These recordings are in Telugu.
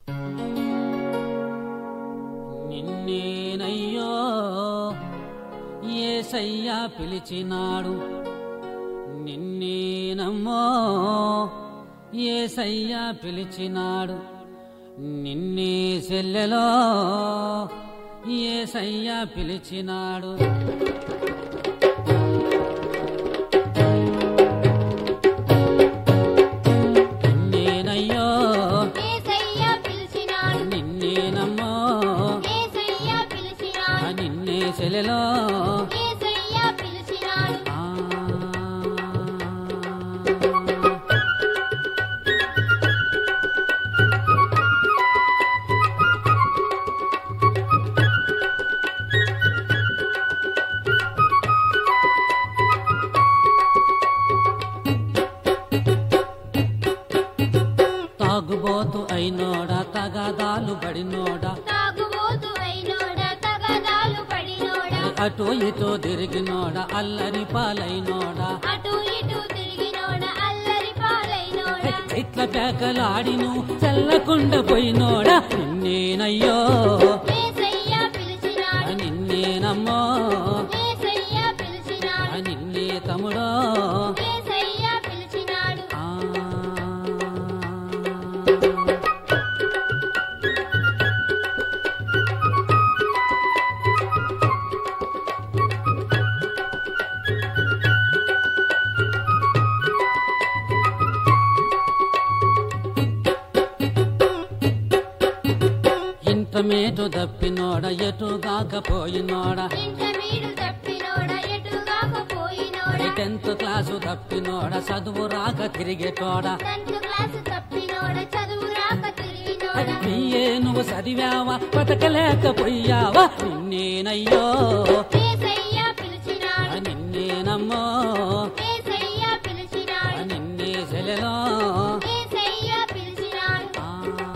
నిన్నేనయ్యో ఏసయ్యా పిలిచినాడు నిన్నేనమ్మో ఏసయ్యా పిలిచినాడు నిన్నే సెల్లెలో ఏసయ్యా పిలిచినాడు నిన్నేనయ్యో ఏసయ్య పిలిచినాడు నిన్నేనమ్మో ఏసయ్య పిలిచినాడు నిన్నే సెల్లెలో ఏసయ్య పిలిచినాడు ఆ తాగుబోతు అయినోడా తగాదాలు పడినోడా తాగుబోతు అయినోడ తగదాలు పడినోడ అటు ఇటు తిరిగినోడా అల్లరి పాలైనోడా అటు ఇటు తిరిగినోడ అల్లరి పాలైనోడ ఇట్ల పేకలాడిను చల్లకుండా పోయినోడా నిన్నేనయ్యో ఏసయ్య పిలిచినాడు నిన్నేనమ్మో ఏసయ్య పిలిచినాడు నిన్నే తమ్ముడో ఏసయ్య పిలిచినాడు ఆ ఇంటమేటు దప్పినోడ ఎటు కాకపోయినోడ ఇంట వీడు తప్పినోడ ఎటుగాక పోయినోడ టెన్త్ క్లాసు తప్పినోడ చదువు రాక తిరిగేటోడ టెన్త్ క్లాసు తప్పినోడ చదువు రాక తిరిగినోడ బియ్యే నువ్వు చదివావా బతకలేకపోయావా నిన్నేనయ్యో ఏసయ్య పిలిచినాడు నిన్నేనమ్మో ఏసయ్య పిలిచినాడు నిన్నే సెలెలో ఏసయ్య పిలిచినాడు ఆ.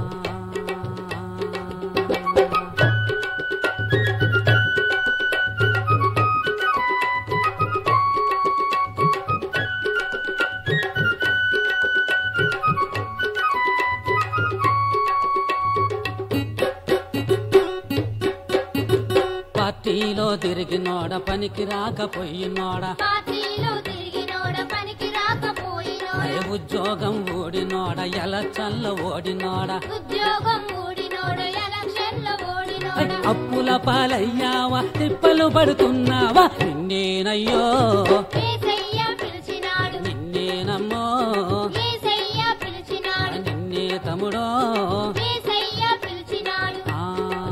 పార్టీలో తిరిగినోడ పనికి రాకపోయినోడ పార్టీలో తిరిగినోడ పనికి రాకపోయినోడ ఏ ఉద్యోగం ఓడినోడ ఎలచల్ల ఓడినోడ ఉద్యోగం ఊడినోడ ఎలక్షన్లో ఓడినోడ అప్పుల పాలయ్యావా తిప్పలు పడుతున్నావా నిన్నేనయ్యో ఏసయ్య పిలిచినాడు నిన్నేనమ్మో ఏసయ్య పిలిచినాడు నిన్నే తమ్ముడో ఏసయ్య పిలిచినాడు ఆ.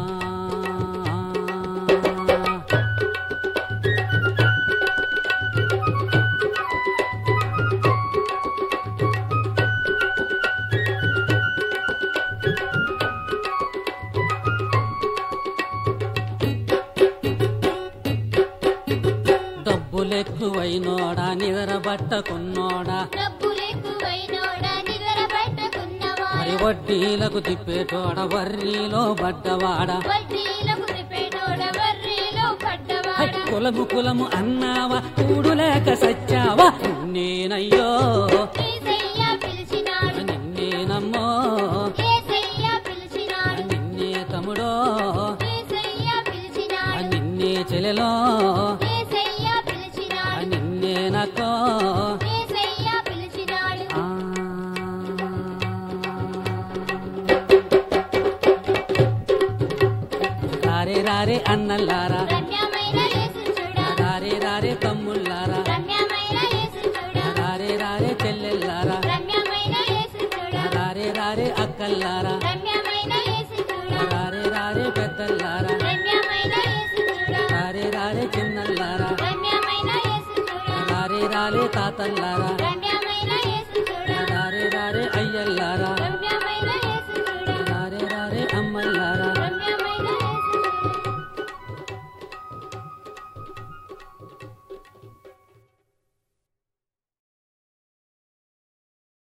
డబ్బులెక్కువైనోడా నిద్రబట్టకున్నోడా డబ్బులెక్కువైనోడ నిగర పెట్టుకున్నవాడ మరి వడ్డీలకు తిప్పేటోడ వర్రీలో పడ్డవాడ వడ్డీలకు తిప్పేటోడ వర్రీలో పడ్డవాడ కులము కులము అన్నావా కూడులేక సచ్చావా నిన్నేనయ్యో ఏసయ్య పిలిచినాడు నిన్నేనమ్మో ఏసయ్య పిలిచినాడు నిన్నే తమ్ముడో ఏసయ్య పిలిచినాడు నిన్నే చెలెలో ఏసయ్య పిలిచినాడు నిన్నే నక్కో ఏసయ్య పిలిచినాడు ఆ. రారే రారే అన్నల్లారా రమ్యమైన యేసు చూడ రారే రారే తమ్ముళ్ళారా రమ్యమైన యేసు చూడ రారే రారే చెల్లెల్లారా రమ్యమైన యేసు చూడ రారే రారే అక్కల్లారా రమ్యమైన యేసు చూడ రారే రారే పెద్దల్లారా రమ్యమైన యేసు చూడ రారే రారే చిన్నల్లారా రమ్యమైన యేసు చూడ రారే రారే తాతల్లారా రమ్యమైన యేసు చూడ రారే రారే అయ్యల్లారా రమ్యమైన యేసు చూడ రారే రారే అమ్మల్లారా